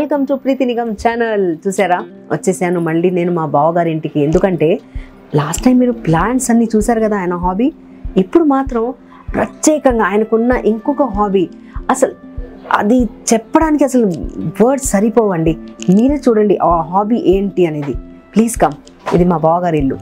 Welcome to Preethi Nigam channel చూసారా వచ్చేసాను మళ్ళీ నేను మా బావగారి ఇంటికి ఎందుకంటే లాస్ట్ టైం మీరు ప్లాంట్స్ అన్ని చూసారు కదా ఆయన హాబీ ఇప్పుడు మాత్రం ప్రత్యేకంగా ఆయనకున్న ఇంకొక హాబీ అసలు అది చెప్పడానికి అసలు వర్డ్స్ సరిపోవండి మీరే చూడండి ఆ హాబీ ఏంటి అనేది ప్లీజ్ కమ్ ఇది మా బావగారి ఇల్లు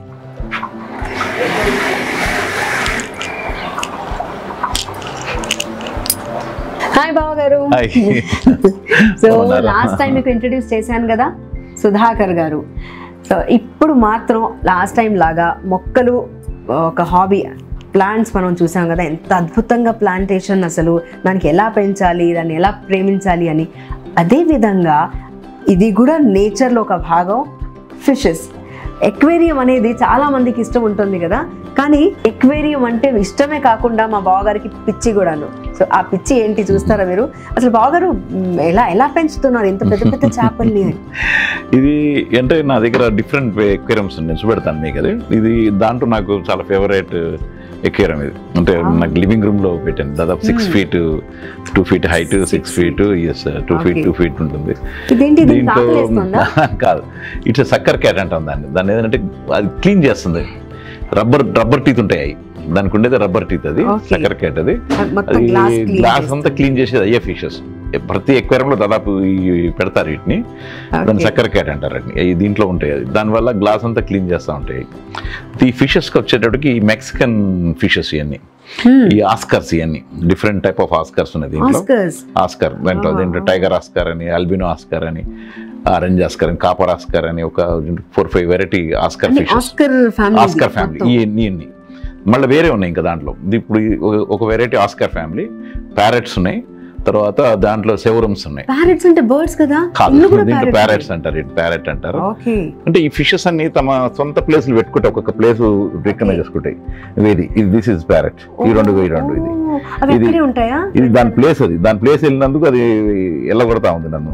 హాయ్ బావగారు హాయ్. సో బాగున్నారా? లాస్ట్ టైం మీకు ఇంట్రడ్యూస్ చేశాను కదా సుధాకర్ గారు సో ఇప్పుడు మాత్రం లాస్ట్ టైం లాగా మొక్కలు ఒక హాబీ ప్లాంట్స్ మనం చూసాం కదా ఎంత అద్భుతంగా ప్లాంటేషన్ అసలు దానికి ఎలా పెంచాలి దాన్ని ఎలా ప్రేమించాలి అని అదే విధంగా ఇది కూడా నేచర్లో ఒక భాగం ఫిషెస్ ఎక్వేరియం అనేది చాలా మందికి ఇష్టం ఉంటుంది కదా కానీ ఎక్వేరియం అంటే ఇష్టమే కాకుండా మా బావగారికి పిచ్చి కూడాను సో ఆ పిచ్చి ఏంటి చూస్తారా మీరు అసలు బావగారు మ్, ఎలా ఎలా పెంచుతున్నారు ఇంత పెద్ద పెద్ద చేపల్ని ఇది అంటే నా దగ్గర డిఫరెంట్ ఎక్వేరియమ్స్ నేను చూపెడతాను మీకు అది ఇది దాంట్లో నాకు చాలా ఫేవరెట్ ఎక్వేరియం ఇది అంటే Ah. నాకు లివింగ్ రూమ్ లో పెట్టాను దాదాపు six Hmm. Feet two feet height six feet yes two feet Okay. Two feet ఉంటుంది ఇదేంటి దీనికి దీంట్లో ఆకలేస్తుందా కాదు ఇట్స్ సక్కర్ క్యాట్ అంటాం దాన్ని దాన్ని ఏంటంటే అది క్లీన్ చేస్తుంది రబ్బర్ రబ్బర్ టీత్ ఉంటాయి అవి. దానికి ఉండేది రబ్బర్ టీత్ అది Okay. సక్కర్ క్యాట్ అది మొత్తం అది గ్లాస్ గ్లాస్ అంతా క్లీన్ చేసేది అయ్యే ఫిషెస్ ప్రతి aquarium లో దాదాపు ఈ పెడతారు వీటిని దాన్ని చక్కెర క్యాట్ అంటారు వాటిని. ఈ దీంట్లో ఉంటాయి అది దానివల్ల గ్లాస్ అంతా క్లీన్ చేస్తూ ఉంటాయి ఈ ఫిషెస్కి వచ్చేటప్పటికి ఈ మెక్సికన్ ఫిషెస్ ఇవన్నీ ఈ ఆస్కర్స్ ఇవన్నీ డిఫరెంట్ టైప్ ఆఫ్ ఆస్కర్స్ ఉన్నాయి దీంట్లో ఆస్కర్స్ ఆస్కర్ దాంట్లో Ah. దీంట్లో టైగర్ ఆస్కర్ అని అల్బినో ఆస్కర్ అని ఆరెంజ్ ఆస్కర్ అని కాపర్ ఆస్కర్ అని ఒక four five variety oscar fishes oscar family oscar family ఇవన్నీ ఇవన్నీ మళ్ళీ వేరే ఉన్నాయి ఇంకా దాంట్లో ఇది ఇప్పుడు ఈ ఒక- ఒక వెరైటీ ఆస్కర్ ఫ్యామిలీ ప్యారెట్స్ ఉన్నాయి తర్వాత దాంట్లో సెవరమ్స్ ఉన్నాయి ప్యారెట్స్ అంటే బర్డ్స్ కదా కాదు ఇల్లు కూడా దీంట్లో parrots ప్యారెట్స్ అంటారు ఇటు ప్యారెట్ అంటారు ఓకే అంటే ఈ ఫిషెస్ అన్ని తమ సొంత ప్లేస్లు పెట్టుకుంటే ఒక్కొక్క ప్లేస్ రికగ్నైజ్ చేసుకుంటాయి ఇది ఇది దిస్ ఇస్ ప్యారెట్ ఈ రెండు ఈ రెండు ఇది అవి ఇది- అక్కడే ఉంటాయా ఇది దాని ప్లేస్ అది దాని ప్లేస్ వెళ్ళినందుకు అది ఎల్లగొడతా ఉంది నన్ను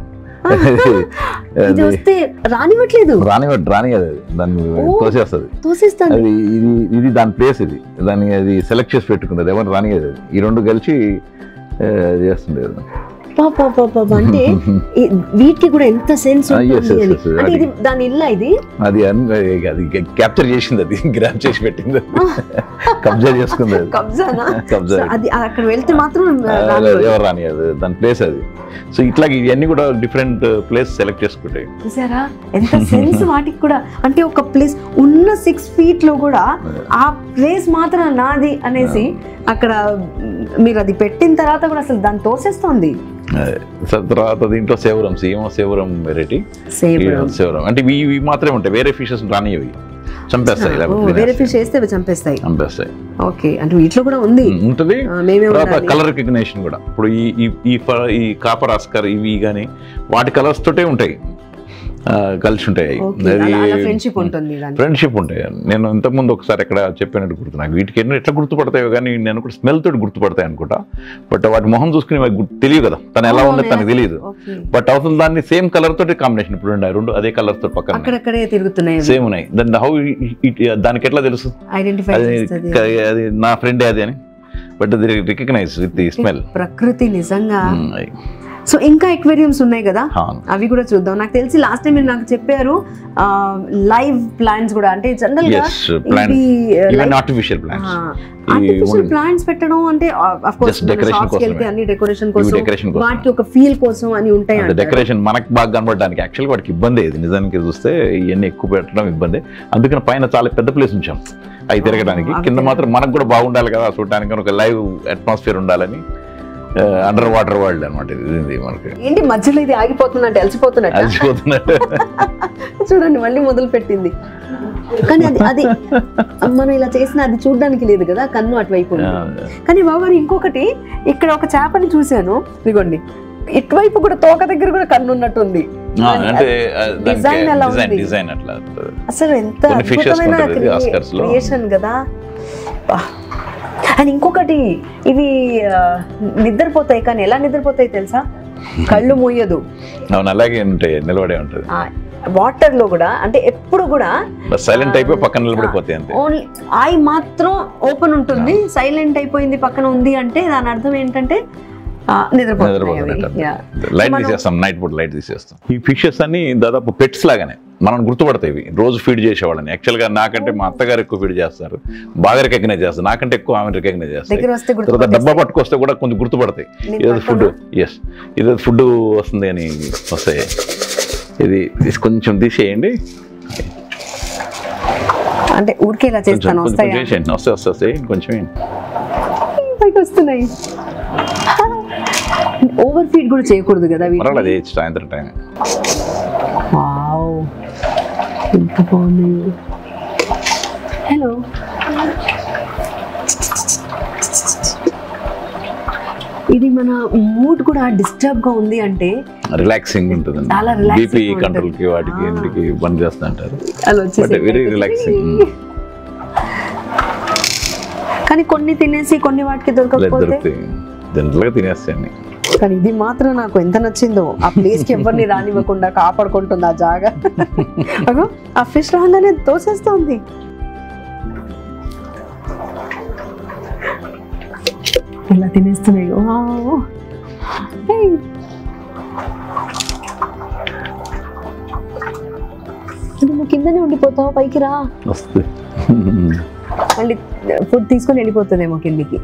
ఇది అది వస్తే రానివ్వట్లేదు రాని రాని అది దాన్ని ఓ. తోసేస్తుంది తోసేస్తాను అది ఇది ఇది దాని ప్లేస్ ఇది దాన్ని అది సెలెక్ట్ చేసి పెట్టుకుంది అది ఎవరు రాని అది ఈ రెండు కలిసి ఆ, చేస్తుంది అది. పాప పాప అంటే ఈ- వీటికి కూడా ఎంత సెన్స్ Ah, yes, ఉంటుంది yes, అని yes, అంటే అది- ఇది దాని ఇల్లా ఇది అది అన్- అది క్యాప్చర్ చేసింది అది గ్రాప్ చేసి పెట్టింది కబ్జా చేసుకుంది అది కబ్జానా కబ్జా So, అది అక్కడ వెళ్తే మాత్రం ఆ, రానివ్వదు. ఎవరు రాని అది దాని ప్లేస్ అది సో ఇట్లాగే ఇవన్నీ కూడా డిఫరెంట్ ప్లేస్ సెలెక్ట్ చేసుకుంటాయి చూసారా ఎంత సెన్స్ వాటికి కూడా అంటే ఒక ప్లేస్ ఉన్న సిక్స్ ఫీట్ లో కూడా ఆ ప్లేస్ మాత్రం నాది అనేసి అక్కడ మ్, మీరు అది పెట్టిన తర్వాత కూడా అసలు దాన్ని తోసేస్తోంది అదే. సో తర్వాత దీంట్లో సేవరమ్స్ ఏమో సేవరం వెరైటీ సేమ్ సేవరం అంటే ఇవి ఇవి మాత్రమే ఉంటాయి వేరే ఫిషెస్ రానివి చంపేస్తాయి ఇలా వేరే తినేస్తాయి. ఫిష్ వేస్తే అవి చంపేస్తాయి చంపేస్తాయి ఓకే అంటే వీటిలో కూడా ఉంది ఉమ్, ఉంటది ఆ, మేమే తర్వాత ఉండాలి. కలర్ రికగ్నేషన్ కూడా ఇప్పుడు ఈ ఈ- ఈ ఫ- ఈ కాపర్ ఆస్కర్ ఇవి కానీ వాటి కలర్స్ తోటే ఉంటాయి ఆ, కలిసి ఉంటాయి ఓకే అలా- అలా ఫ్రెండ్షిప్ ఉంటుంది దానికి ఫ్రెండ్షిప్ ఉంటాయి నేను ఇంతకుముందు ఒకసారి ఎక్కడ చెప్పినట్టు గుర్తు నాకు వీటికి ఎన్నో ఎట్లా గుర్తుపడతాయో కానీ నేను కూడా స్మెల్ తోటి గుర్తుపడతాయి అనుకుంటా బట్ వాటి మొహం చూసుకుని వాటికి గుర్తు- తెలియదు కదా తను ఎలా అవును, ఉందో తనకు తెలియదు ఓకే బట్ అవతల దాన్ని సేమ్ కలర్ తోటి కాంబినేషన్ ఇప్పుడు ఉన్నాయి రెండు అదే కలర్ తోటి పక్కన అక్కడక్కడే తిరుగుతున్నాయి సేమ్ ఉన్నాయి దాని హౌ దానికి ఎట్లా తెలుసు ఐడెంటిఫై అది చేస్తుంది క- అది నా ఫ్రెండే అది అని బట్ అది రికగ్నైజ్ విత్ ది స్మెల్ ప్రకృతి నిజంగా సో ఇంకా ఎక్వేరియంస్ ఉన్నాయి కదా అవి కూడా చూద్దాం నాకు తెలిసి లాస్ట్ టైం మీరు నాకు చెప్పారు లైవ్ ప్లాంట్స్ కూడా అంటే జనరల్ గా ఎస్ ప్లాంట్ ఇవి even artificial plants artificial plants పెట్టడం అంటే of course Just decoration shops కోసమే. వెళ్తే అన్ని డెకరేషన్ ఇవి కోసం డెకరేషన్ కోసం వాటికి ఒక ఫీల్ కోసం అని ఉంటాయి అంటే అంటారు. డెకరేషన్ మనకు బాగా కనబడడానికి యాక్చువల్ వాటికి ఇబ్బంది ఇది నిజానికి చూస్తే ఇవన్నీ ఎక్కువ పెట్టడం ఇబ్బంది అందుకని పైన చాలా పెద్ద ప్లేస్ ఉంచాం అవి తిరగడానికి అవి కింద తిరగ- మాత్రం మనకు కూడా బాగుండాలి కదా చూడడానికి ఒక లైవ్ అట్మాస్ఫియర్ ఉండాలని అండర్ వాటర్ వరల్డ్ అనమాట ఇది ఇది మనకి ఏంటి మధ్యలో ఇది ఆగిపోతున్నట్టు అలసిపోతున్నట్టు అలసిపోతున్నట్టు చూడండి మళ్ళీ మొదలు పెట్టింది కానీ అది అది మనం ఇలా చేసిన అది చూడడానికి లేదు కదా కన్ను అటువైపు ఉంది. కానీ బాబు ఇంకొకటి ఇక్కడ ఒక చేపని చూశాను ఇదిగోండి ఇటువైపు కూడా తోక దగ్గర కూడా కన్ను ఉన్నట్టుంది ఆ, అంటే Design ఎలా డిజైన్ ఉంది? డిజైన్ అట్లా అసలు ఎంత కొన్ని fishes అద్భుతమైన ఉంటుంది Oscars లో. క్రియేషన్ కదా అండ్ ఇంకొకటి ఇవి ఆ, నిద్రపోతాయి కానీ ఎలా నిద్రపోతాయి తెలుసా కళ్ళు మూయదు అవును అలాగే ఉంటాయి నిలబడే ఉంటుంది వాటర్ లో కూడా అంటే ఎప్పుడు కూడా సైలెంట్ అయిపోయి పక్కన నిలబడిపోతాయి అంతే ఓన్లీ ఐ మాత్రం ఓపెన్ ఉంటుంది సైలెంట్ అయిపోయింది పక్కన ఉంది అంటే దాని అర్థం ఏంటంటే ఆ, నిద్రపోతున్నాయి అవి. నిద్రపోతున్నట్టు Yeah. లైట్ మనం- తీసేస్తాం నైట్ పూట లైట్ తీసేస్తాం ఈ ఫిషెస్ అన్ని దాదాపు పెట్స్ లాగానే మనం గుర్తుపడతాయి ఇవి రోజు ఫీడ్ చేసేవాళ్ళని యాక్చువల్గా నాకంటే మా అత్తగారు ఎక్కువ ఫీడ్ చేస్తారు బాగా రికగ్నైజ్ చేస్తారు నాకంటే ఎక్కువ ఆమె రికగ్నైజ్ చేస్తారు దగ్గర వస్తే తర్వాత గుర్తుపట్టేస్తాయి. డబ్బా పట్టుకొస్తే కూడా కొంచెం గుర్తుపడతాయి నేను ఏదో ఫుడ్ పట్టుకోనా? ఎస్ ఏదో ఫుడ్ వస్తుంది అని వస్తాయి ఇది ఇది కొంచెం తీసేయండి అంటే ఊరికే ఇలా కొంచెం చేస్తాను కొంచెం వస్తాయా చేసేయండి వస్తే వస్తే వస్తాయి కొంచెం వేయండి. పైకి వస్తున్నాయి ఓవర్ ఫీడ్ కూడా చేయకూడదు కదా వీటిని. పర్వాలేదు వేయచ్చు సాయంత్రం టైం వావ్ ఎంత బాగుంది హలో ఇది మన మూడ్ కూడా డిస్టర్బ్ గా ఉంది అంటే రిలాక్సింగ్ ఉంటుందండి చాలా relaxing బీపీ ఉంటుంది. కంట్రోల్ కి వాటికి ఆ. ఇంటికి పని చేస్తూ అంటారు అలా వచ్చేసి But very relaxing. కానీ కొన్ని తినేసి కొన్ని వాటికి లేదు దొరకకపోతే దొరుకుతాయి జనరల్ గా తినేస్తాయండి కానీ ఇది మాత్రం నాకు ఎంత నచ్చిందో ఆ ప్లేస్ కి ఎవరిని రానివ్వకుండా కాపాడుకుంటుంది ఆ జాగా అగో ఆ ఫిష్ రాగానే తోసేస్తోంది ఇలా తినేస్తున్నాయి వావ్. Hey. నువ్వు కిందనే ఉండిపోతావు పైకి రా వస్తుంది మళ్ళీ ఫుడ్ తీసుకొని వెళ్ళిపోతుందేమో కిందికి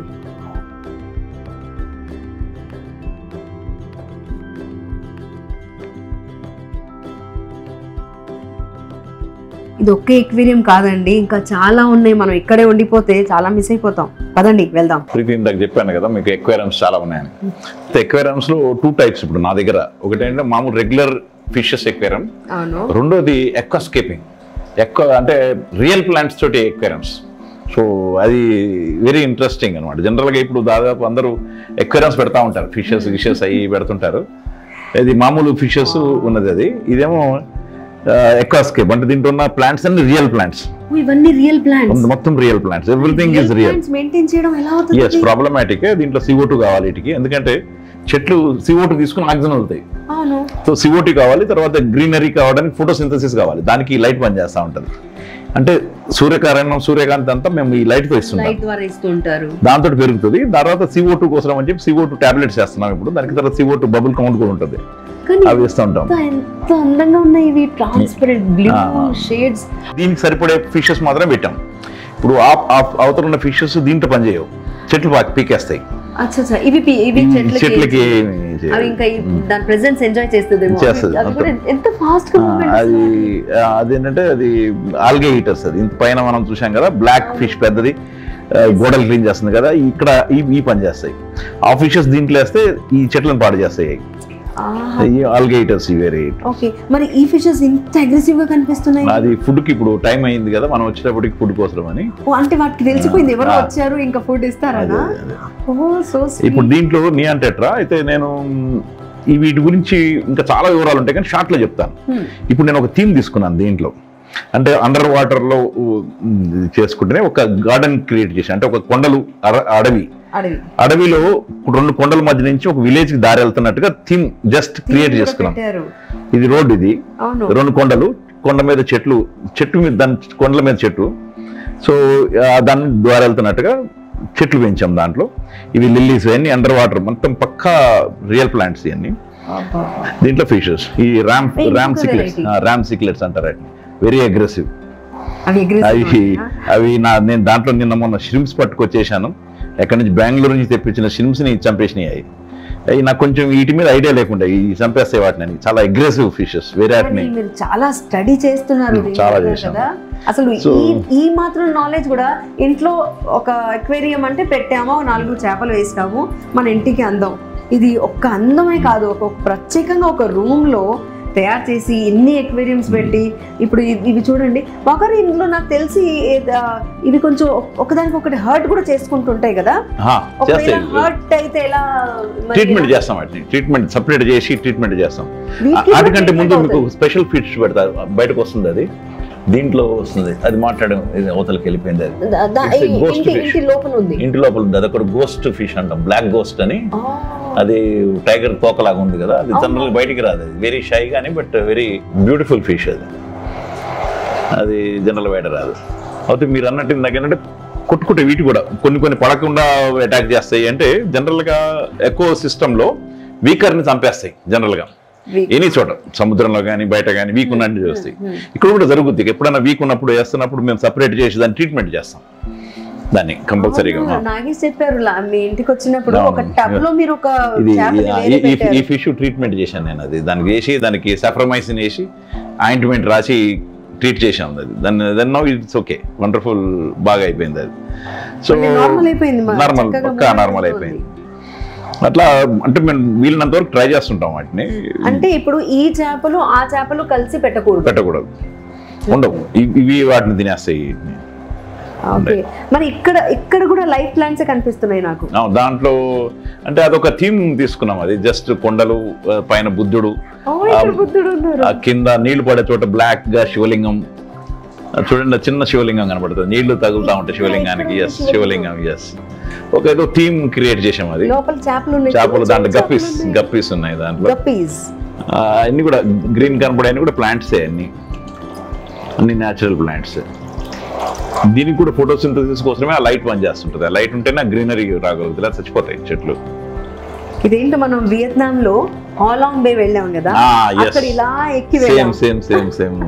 ఇది ఒకే ఎక్వేరియం కాదండి ఇంకా చాలా ఉన్నాయి మనం ఇక్కడే ఉండిపోతే చాలా మిస్ అయిపోతాం పదండి వెళ్దాం ప్రీతి ఇందాక చెప్పాను కదా మీకు ఎక్వేరియమ్స్ చాలా ఉన్నాయని ఎక్వేరియమ్స్ లో టూ టైప్స్ ఇప్పుడు నా దగ్గర ఒకటి ఏంటంటే మామూలు రెగ్యులర్ ఫిషెస్ ఎక్వేరియం అవును రెండోది ఎక్వాస్కేపింగ్ ఎక్కువ అంటే రియల్ ప్లాంట్స్ తోటి ఎక్వేరియమ్స్ సో అది వెరీ ఇంట్రెస్టింగ్ అనమాట జనరల్గా ఇప్పుడు దాదాపు అందరూ ఎక్వేరియమ్స్ పెడతా ఉంటారు ఫిషెస్ ఫిషెస్ అవి పెడుతుంటారు ఇది మామూలు ఫిషెస్ ఉన్నది అది ఇదేమో ఎక్వాస్కేప్ అంటే దీంట్లో ఉన్న ప్లాంట్స్ అన్ని రియల్ ప్లాంట్స్ ఇవన్నీ రియల్ ప్లాంట్స్ మొత్తం real plants everything is real maintain చేయడం ఎలా ఎస్ అవుతుంది ప్రాబ్లమాటిక్ దీంట్లో CO2 కావాలి వీటికి ఎందుకంటే చెట్లు CO2 తీసుకుని ఆక్సిజన్ వదులుతాయి అవును సో CO2 కావాలి తర్వాత గ్రీనరీ కావడానికి ఫోటోసింథసిస్ కావాలి దానికి లైట్ పని చేస్తూ ఉంటుంది అంటే సూర్యకారణం సూర్యకాంతి అంతా మేము ఈ లైట్ తో ఇస్తున్నాం లైట్ ద్వారా ఇస్తుంటారు దాంతో పెరుగుతుంది తర్వాత CO2 టూ కోసం అని చెప్పి CO2 టూ టాబ్లెట్స్ వేస్తున్నాం ఇప్పుడు దానికి తర్వాత CO2 టూ బబుల్ కౌంట్ కూడా ఉంటుంది కానీ అవి ఇస్తూ ఉంటాం ఎంత ఎంత అందంగా ఉన్నాయి ఇవి ట్రాన్స్పరెంట్ బ్లూ ఆ. షేడ్స్ దీనికి సరిపడే ఫిషెస్ మాత్రమే పెట్టాం ఇప్పుడు ఆ- ఆ- అవతల ఉన్న ఫిషెస్ దీంట్లో పనిచేయవు చెట్లు పాకి పీకేస్తాయి అచ్చా అచ్చా ఇవి పి- ఇవి ఈ చెట్లకి చెట్లకి అవి ఇంకా ఈ- దాని ప్రెసెన్స్ ఎంజాయ్ చేస్తుందేమో చేస్తది, అవి- అవి కూడా అంతే. ఎంత ఫాస్ట్ గా ఆ, movement అది ఇస్తున్నాయి. ఆ, అదేంటంటే అది ఆల్గే ఈటర్స్ అది ఇంత పైన మనం చూసాం కదా బ్లాక్ ఫిష్ పెద్దది ఆ, గోడలు క్లీన్ చేస్తుంది కదా ఇక్కడ ఈ ఈ పని చేస్తాయి ఆ ఫిషెస్ దీంట్లో వేస్తే ఈ చెట్లను పాడు చేస్తాయి ఆహా. ఈ ఆల్గే ఈటర్స్ వేరే ఓకే మరి ఈ ఫిషెస్ ఇంత అగ్రెసివ్ గా కనిపిస్తున్నాయి అది ఫుడ్ కి ఇప్పుడు టైం అయింది కదా మనం వచ్చేటప్పటికి ఫుడ్ కోసం అని ఓ, అంటే వాటికి తెలిసిపోయింది ఎవరో ఆ. వచ్చారు ఇంకా ఫుడ్ ఇస్తారనా అదే, అదే. ఓ సో ఇప్పుడు దీంట్లో నియాన్ టెట్రా అయితే నేను ఈ వీటి గురించి ఇంకా చాలా వివరాలు ఉంటాయి కానీ షార్ట్ లో చెప్తాను ఇప్పుడు నేను ఒక థీమ్ తీసుకున్నాను దీంట్లో అంటే అండర్ వాటర్ లో ఉ, చేసుకుంటేనే ఒక గార్డెన్ క్రియేట్ చేసి అంటే ఒక కొండలు అర- అడవి అడవి అడవిలో రెండు కొండల మధ్య నుంచి ఒక విలేజ్ కి దారి వెళ్తున్నట్టుగా థీమ్ జస్ట్ క్రియేట్ కూడా చేసుకున్నాం పెట్టారు ఇది రోడ్ ఇది అవును రెండు కొండలు కొండ మీద చెట్లు చెట్టు మీద దాని కొండల మీద చెట్టు సో ఆ, దాన్ని ద్వారా వెళ్తున్నట్టుగా చెట్లు పెంచాం దాంట్లో ఇవి లిల్లీస్ అన్ని అండర్ వాటర్ మొత్తం పక్కా రియల్ ప్లాంట్స్ ఇవన్నీ అబ్బా. దీంట్లో ఫిషెస్ ఈ ర్యామ్ ఇంకొక ram cichlids variety. Ram cichlids అంటారు వెరీ అగ్రెసివ్ అవి అవి aggressive ఆ? అవి నా నేను దాంట్లో నిన్న మొన్న షిమ్స్ పట్టుకొచ్చేసాను ఎక్కడి నుంచి బెంగళూరు నుంచి తెప్పించిన షిమ్స్ ని చంపేసినాయి అవి అవి నాకు కొంచెం వీటి మీద ఐడియా లేకుండా ఈ చంపేస్తాయి వాటిని అని. చాలా అగ్రెసివ్ ఫిషెస్ వేరే కానీ మీరు చాలా స్టడీ చేస్తున్నారు Hmm, దీని చాలా మీద చేశాం. కదా అసలు So- ఈ ఈ మాత్రం నాలెడ్జ్ కూడా ఇంట్లో ఒక అక్వేరియం అంటే పెట్టామో నాలుగు చేపలు వేసాము మన ఇంటికి అందం ఇది ఒక్క అందమే కాదు ఒక ఒక ప్రత్యేకంగా ఒక రూమ్ లో తయారు చేసి ఎన్ని ఎక్వేరియంస్ పెట్టి ఇప్పుడు ఇ- ఇవి చూడండి ఒకరి ఇంట్లో నాకు తెలిసి ఏద- ఇవి కొంచెం ఒకదానికి ఒకటి హర్ట్ కూడా చేసుకుంటుంటాయి కదా ఒకవేళ చేస్తాయి హర్ట్ అయితే ఎలా మరి ట్రీట్మెంట్ చేస్తాం వాటిని ట్రీట్మెంట్ సపరేట్ చేసి ట్రీట్మెంట్ చేస్తాం వీటికి కూడా వాటికంటే ముందు treatment మీకు అవుతుంది. స్పెషల్ ఫిష్ పెడతారు బయటకు వస్తుంది అది దీంట్లో వస్తుంది అది మాట్లాడడం ఇది అవతలకి వెళ్ళిపోయింది అది దా- దా- It's a ఈ- ghost ఇంటి fish. ఇంటి లోపల ఉంది ఇంటి లోపల ఉంది అదొక గోస్ట్ ఫిష్ అంటాం బ్లాక్ గోస్ట్ అని ఆ. అది టైగర్ తోకలాగా ఉంది కదా అది అవును. జనరల్ బయటికి రాదు అది వెరీ షై కానీ బట్ వెరీ బ్యూటిఫుల్ ఫిష్ అది అది జనరల్ బయట రాదు అయితే మీరు అన్నట్టు ఇందాక ఏంటంటే కొట్టుకుంటే వీటి కూడా కొన్ని కొన్ని పడకుండా అటాక్ చేస్తాయి అంటే జనరల్గా ఎక్కువ సిస్టంలో వీకర్ని చంపేస్తాయి జనరల్గా Weak. ఎనీ చోట సముద్రంలో కానీ బయట కానీ వీక్ ఉన్నట్టు చూస్తాయి ఇక్కడ కూడా జరుగుద్ది ఎప్పుడైనా వీక్ ఉన్నప్పుడు వేస్తున్నప్పుడు మేము సపరేట్ చేసి దాన్ని ట్రీట్మెంట్ చేస్తాం దాన్ని కంపల్సరీగా అవునా, నాగేష్ చెప్పారు లా- మీ ఇంటికి వచ్చినప్పుడు ఒక అవును. టబ్ లో మీరు ఒక ఇది చేపని ఈ- వేరే ఈ- ఈ పెట్టారు. ఫిష్ ట్రీట్మెంట్ చేశాను నేను అది దానికి వేసి దానికి సఫ్రమైసిన్ వేసి ఆయింట్మెంట్ రాసి ట్రీట్ చేశాం అది దాన్ని then now it's okay wonderful బాగా అయిపోయింది అది సో మళ్ళీ normal అయిపోయింది మా- నార్మల్ చక్కగా పక్కా movement నార్మల్ అవుతుంది. అయిపోయింది అట్లా అంటే మేము వీళ్ళనంత వరకు ట్రై చేస్తుంటాం వాటిని అంటే ఇప్పుడు ఈ చేపలు ఆ చేపలు కలిసి పెట్టకూడదు పెట్టకూడదు ఉండవు ఇవి- ఇవి వాటిని తినేస్తాయి ఓకే మరి ఇక్కడ ఇక్కడ కూడా లైఫ్ ప్లాంట్స్ కనిపిస్తున్నాయి నాకు ఆ, దాంట్లో అంటే అదొక థీమ్ తీసుకున్నాం అది జస్ట్ కొండలు ఆ, పైన బుద్ధుడు ఓ ఇక్కడ బుద్ధుడు ఉన్నారు ఆ కింద నీళ్లు పడే చోట బ్లాక్ గా శివలింగం ఆ చూడండి ఆ చిన్న శివలింగం కనబడుతుంది నీళ్లు తగులుతా ఉంటాయి శివలింగానికి ఎస్ శివలింగం ఎస్ ఒక ఏదో థీమ్ క్రియేట్ చేసాం అది లోపల చేపలు ఉన్నాయి చేపలు దాంట్లో చిన్న గప్పీస్ చేపలు ఉన్నాయి. గప్పీస్ ఉన్నాయి దాంట్లో గప్పీస్ ఆ, అన్ని కూడా గ్రీన్ కనబడే అన్ని కూడా ప్లాంట్స్ అన్ని అన్ని న్యాచురల్ ప్లాంట్స్ దీనికి కూడా ఫోటోసింథసిస్ కోసమే ఆ లైట్ పని చేస్తుంటుంది ఆ లైట్ ఉంటేనే గ్రీనరీ రాగలుగుతుంది లేదా చచ్చిపోతాయి చెట్లు ఇదేంటో మనం వియత్నాం లో హాలాంగ్ బే వెళ్ళాం కదా Ah, yes. అక్కడ ఇలా ఎక్కి సేమ్ వెళ్ళాం సేమ్ సేమ్ సేమ్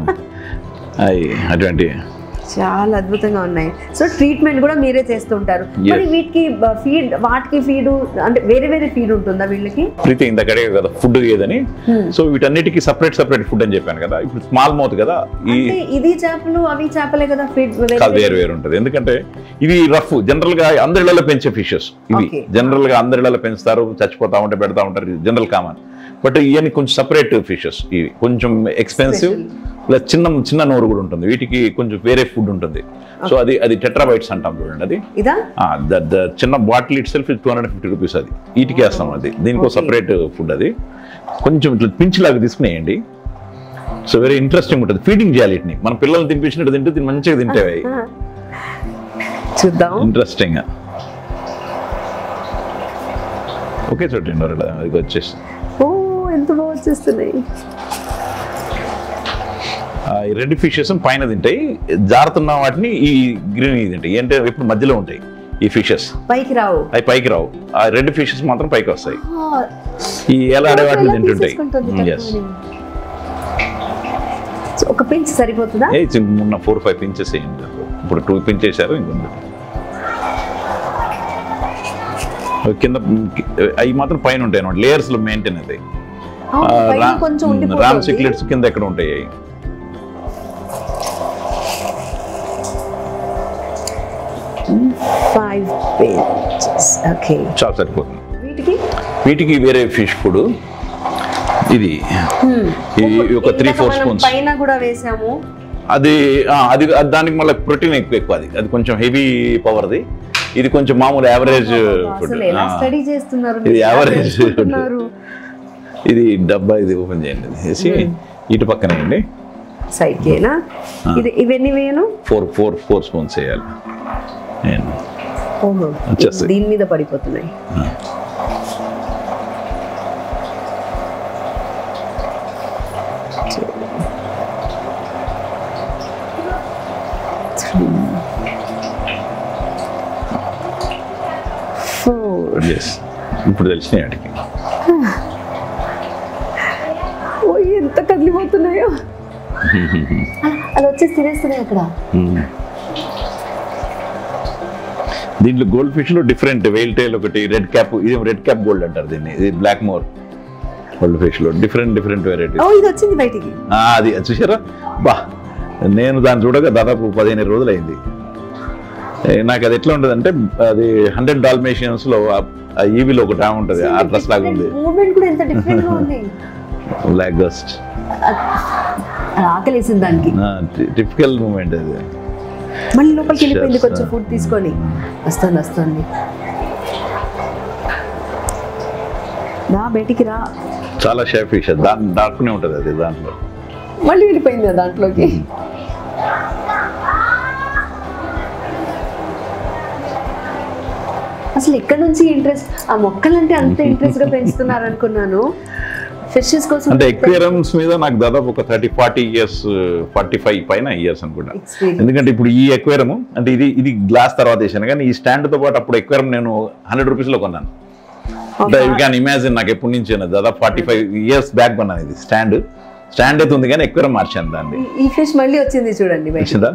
అవి అటువంటి చాలా అద్భుతంగా ఉన్నాయి సో ట్రీట్మెంట్ కూడా మీరే చేస్తుంటారు Yes. మరి వీటికి ఫీడ్ వాటికి ఫీడ్ అంటే వేరే వేరే ఫీడ్ ఉంటుందా వీళ్ళకి ప్రీతి ఇంతకడే కదా ఫుడ్ ఏదని Hmm. సో వీటన్నిటికీ సపరేట్ సపరేట్ ఫుడ్ అని చెప్పాను కదా ఇప్పుడు స్మాల్ మౌత్ కదా ఈ అంటే ఇది చేపలు అవి చేపలే కదా ఫీడ్ కాదు వేరు వేరు ఉంటుంది ఎందుకంటే ఇవి రఫ్ జనరల్ గా అందరిలో పెంచే ఫిషెస్ ఇవి Okay. జనరల్ గా అందరిలో పెంచుతారు చచ్చిపోతా ఉంటే పెడతా ఉంటారు జనరల్ కామన్ బట్ ఇవన్నీ కొంచెం సపరేట్ ఫిషెస్ ఇవి కొంచెం ఎక్స్పెన్సివ్ ప్లస్ చిన్న చిన్న నోరు కూడా ఉంటుంది వీటికి కొంచెం వేరే ఫుడ్ ఉంటుంది సో అది అది టెట్రాబైట్స్ అంటాం చూడండి అది ఇదా ఆ, ద- ద చిన్న bottle itself two hundred fifty rupees అది వీటికి వేస్తాం అది దీనికో Okay. సపరేట్ ఫుడ్ అది కొంచెం ఇట్లా పించిలాగా తీసుకునేయండి సో వెరీ ఇంట్రెస్టింగ్ ఉంటుంది ఫీడింగ్ చేయాలి వీటిని మన పిల్లల్ని తినిపించినట్టు తింటే తిని మంచిగా తింటేవి ఆ. చూద్దాం ఇంట్రెస్టింగ్ ఓకే చూడండి అలా అది వచ్చేసి ఓ ఎంత బాగా వచ్చేస్తున్నాయి ఆ, ఈ రెడ్ ఫిషెస్ పైన తింటాయి జారుతున్న వాటిని ఈ గ్రీన్ తింటాయి అంటే ఎప్పుడు మధ్యలో ఉంటాయి ఈ ఫిషెస్ పైకి రావు అవి పైకి రావు ఆ రెడ్ ఫిషెస్ మాత్రం పైకి వస్తాయి ఆ, ఈ ఎలాడే వాటిని ఎలా తింటుంటాయి తీసేసుకుంటుంది ఎస్ తక్కువని? సో ఒక పించ్ సరిపోతుందా ఏ చిన్న మొన్న ఫోర్ ఫైవ్ పించెస్ వేయండి ఇప్పుడు టూ పించ్ వేసారు ఇంకొంది కింద అవి మాత్రం పైన ఉంటాయి అనమాట లేయర్స్ లో మెయింటైన్ అవుతాయి అవును, పైన కొంచెం రామ్ ఉండిపోతుంది సిక్లెట్స్ కింద ఎక్కడ ఉంటాయి అవి ఫైవ్ పేజెస్ ఓకే చాలా సరిపోతుంది వీటికి వీటికి వేరే ఫిష్ ఫుడ్ ఇది ఈ ఒక త్రీ ఇందాక ఫోర్ మనం స్పూన్స్ పైన కూడా వేసాము అది ఆ, అది అది దానికి మళ్ళీ ప్రోటీన్ ఎక్కువ ఎక్కువ అది అది కొంచెం హెవీ పవర్ది ఇది కొంచెం మామూలు యావరేజ్ ఫుడ్ అసలు ఎలా స్టడీ చేస్తున్నారు ఇది మీరు? ఎలా average తెలుసుకుంటున్నారు? ఇది డబ్బా ఇది ఓపెన్ చేయండి ఇది వేసి ఇటు పక్కన వేయండి సైడ్ కేనా ఇది ఇవన్నీ వేయను ఫోర్ ఫోర్ ఫోర్ స్పూన్స్ వేయాలి నేను ఓహో వచ్చేస్తాయి. దీని మీద పడిపోతున్నాయి ఫోర్ ఎస్ ఇప్పుడు తెలిసినాయి వాటికి ఓ ఎంత కదిలిపోతున్నాయో అలా- అలా వచ్చేసి తినేస్తున్నాయి అక్కడ దీంట్లో గోల్డ్ ఫిష్ లో డిఫరెంట్ వెయిల్ టైల్ ఒకటి రెడ్ క్యాప్ ఇది రెడ్ క్యాప్ గోల్డ్ అంటారు దీన్ని ఇది బ్లాక్ మోర్ గోల్డ్ ఫిష్ లో డిఫరెంట్ డిఫరెంట్ వెరైటీస్ ఓ ఇది వచ్చింది బయటికి అది అది చూసారా బా నేను దాన్ని చూడగా దాదాపు పదిహేను రోజులు అయింది ఏ, నాకు అది ఎట్లా ఉంటుంది అంటే అది హండ్రెడ్ డాల్మేషియన్స్ లో ఆ ఈవీలో ఒకటి ఆమె ఉంటుంది ఆ డ్రెస్ లాగా ఉంది మూమెంట్ కూడా ఎంత డిఫరెంట్ గా ఉంది బ్లాక్ గస్ట్ అది ఆకలేసింది దానికి టిపికల్ మూమెంట్ అది మళ్ళీ లోపలికి వెళ్ళిపోయింది Yes, కొంచెం sir. ఫుడ్ తీసుకొని వస్తుంది వస్తుంది రా బయటికి రా చాలా షేప్ ఫిష్ దాని దాక్కునే ఉంటుంది అది దాంట్లో మళ్ళీ వెళ్ళిపోయింది ఆ దాంట్లోకి అసలు ఎక్కడి నుంచి ఇంట్రెస్ట్ ఆ మొక్కలంటే అంత ఇంట్రెస్ట్ గా పెంచుతున్నారు అనుకున్నాను ఫిషెస్ కోసం అంటే ఎక్వేరియమ్స్ మీద నాకు దాదాపు ఒక thirty forty years forty five పైన ఇయర్స్ అనుకుంటా ఎక్స్పీరియన్స్ ఎందుకంటే ఇప్పుడు ఈ ఎక్వేరమ్ అంటే ఇది ఇది గ్లాస్ తర్వాత వేసాను కానీ ఈ స్టాండ్ తో పాటు అప్పుడు ఎక్వేరం నేను హండ్రెడ్ రూపీస్ లో కొన్నాను అంటే యూ క్యాన్ ఇమాజిన్ నాకు ఎప్పటి నుంచి ఉన్నది దాదాపు ఫార్టీ ఫైవ్ ఇయర్స్ బ్యాక్ కొన్నాను ఇది స్టాండ్ స్టాండ్ అయితే ఉంది కానీ ఎక్వేరం మార్చాను దాన్ని ఈ ఫిష్ మళ్ళీ వచ్చింది చూడండి బయట వచ్చిందా